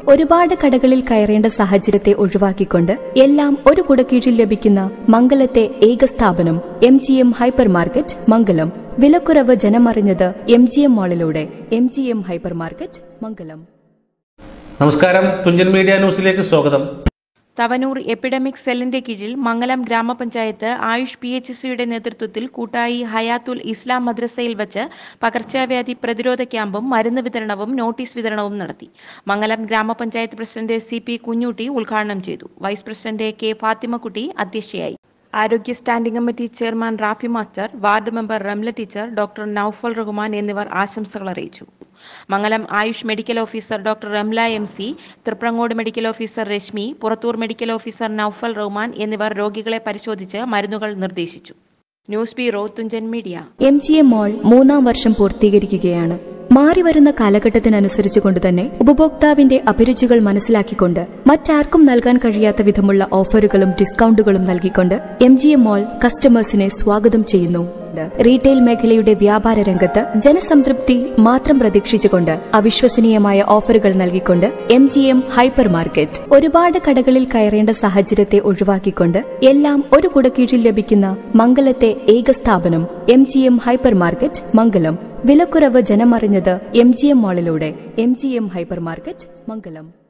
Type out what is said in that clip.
ഒരുപാട് കടകളിൽ കയറേണ്ട സാഹചര്യത്തെ ഒഴിവാക്കിക്കൊണ്ട് എല്ലാം ഒരു കുടക്കീഴിൽ ലഭിക്കുന്ന മംഗലത്തെ ഏക സ്ഥാപനം M G M hypermarket Mangalam വിലക്കുറവ് ജനമറിഞ്ഞത് എം ജി എം മാളിലൂടെ M G M hypermarket Mangalam നമസ്കാരം തുഞ്ചൻ മീഡിയ ന്യൂസിലേക്ക് സ്വാഗതം തവനൂർ എപ്പിഡമിക് സെല്ലിന്റെ കീഴിൽ മംഗലം ഗ്രാമപഞ്ചായത്ത് ആയുഷ് പി എച്ച് സിയുടെ നേതൃത്വത്തിൽ കൂട്ടായി ഹയാത്തുൽ ഇസ്ലാം മദ്രസയിൽ വച്ച് പകർച്ചവ്യാധി പ്രതിരോധ ക്യാമ്പും മരുന്ന് വിതരണവും നോട്ടീസ് വിതരണവും നടത്തി മംഗലം ഗ്രാമപഞ്ചായത്ത് പ്രസിഡന്റ് സി പി കുഞ്ഞൂട്ടി ഉദ്ഘാടനം ചെയ്തു വൈസ് പ്രസിഡന്റ് കെ ഫാത്തിമക്കുട്ടി അധ്യക്ഷയായി ആരോഗ്യ standing committee chairman Rafi master ward member Ramla teacher doctor Noufal Rahman എന്നിവർ ആശംസകൾ അറിയിച്ചു Mangalam Ayush medical officer doctor Ramla M C Triprangode medical officer Reshmi Purathur medical officer Noufal Rahman എന്നിവർ രോഗികളെ പരിശോധിച്ച് മരുന്നുകൾ നിർദ്ദേശിച്ചു news bureau Thunchan media M G M mall മൂന്നാം വർഷം പൂർത്തീകരിക്കുകയാണ് മാറിവരുന്ന കാലഘട്ടത്തിനനുസരിച്ച് കൊണ്ടുതന്നെ ഉപഭോക്താവിന്റെ അഭിരുചികൾ മനസ്സിലാക്കിക്കൊണ്ട് മറ്റാർക്കും നൽകാൻ കഴിയാത്ത വിധമുള്ള ഓഫറുകളും ഡിസ്കൗണ്ടുകളും നൽകിക്കൊണ്ട് എം ജി എം മാൾ കസ്റ്റമേഴ്സിനെ സ്വാഗതം ചെയ്യുന്നു റീറ്റെയിൽ മേഖലയുടെ വ്യാപാര രംഗത്ത് ജനസംതൃപ്തി മാത്രം പ്രതീക്ഷിച്ചുകൊണ്ട് അവിശ്വസനീയമായ ഓഫറുകൾ നൽകിക്കൊണ്ട് M G M hypermarket ഒരുപാട് കടകളിൽ കയറേണ്ട സാഹചര്യത്തെ ഒഴിവാക്കിക്കൊണ്ട് എല്ലാം ഒരു കുടക്കീഴിൽ ലഭിക്കുന്ന മംഗലത്തെ ഏക സ്ഥാപനം M G M hypermarket Mangalam വിലക്കുറവ് ജനമറിഞ്ഞത് എം ജി എം മാളിലൂടെ M G M hypermarket മംഗലം